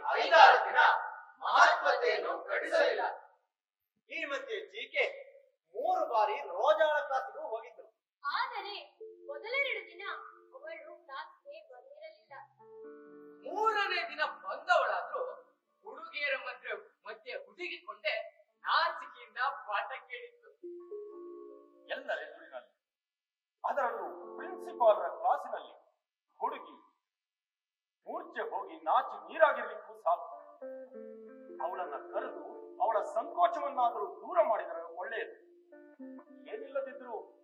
ಐದಾರು ದಿನ ಮಹತ್ವತೆಯನ್ನು ಘಟಿಸಲಿಲ್ಲ ಈ ಮಧ್ಯೆ ಜೀಕೆ ಮೂರು ಬಾರಿ ರೋಜಾಳ ಕ್ಲಾಸಿಗೂ ಹೋಗಿದ್ರು ಆದರೆ ಮೊದಲೆರಡು ದಿನ ಅವಳು ಕ್ಲಾಸ್ಗೆ ಬಂದಿರಲಿಲ್ಲ ಮೂರನೇ ದಿನ ಬಂದವಳಾದ್ರೂ ಹುಡುಗಿಯರ ಮಧ್ಯೆ ಮಧ್ಯೆ ಹುಡುಗಿಕೊಂಡೆ ನಾಚಿಕೆಯಿಂದ ಪಾಠ ಕೇಳಿತ್ತು ಎಲ್ಲರ ಎದುರಿನಲ್ಲಿ ಅದರಲ್ಲೂ ಪ್ರಿನ್ಸಿಪಾಲ್ರ ಕ್ಲಾಸಿನಲ್ಲಿ ಹುಡುಗಿ ಮೂರ್ಛೆ ಹೋಗಿ ನಾಚಿ ನೀರಾಗಿರ್ಲಿಕ್ಕೂ ಸಾಕು ಅವಳನ್ನ ಕರೆದು ಅವಳ ಸಂಕೋಚವನ್ನಾದರೂ ದೂರ ಮಾಡಿದರೆ ಒಳ್ಳೆಯದು ಏನಿಲ್ಲದಿದ್ರೂ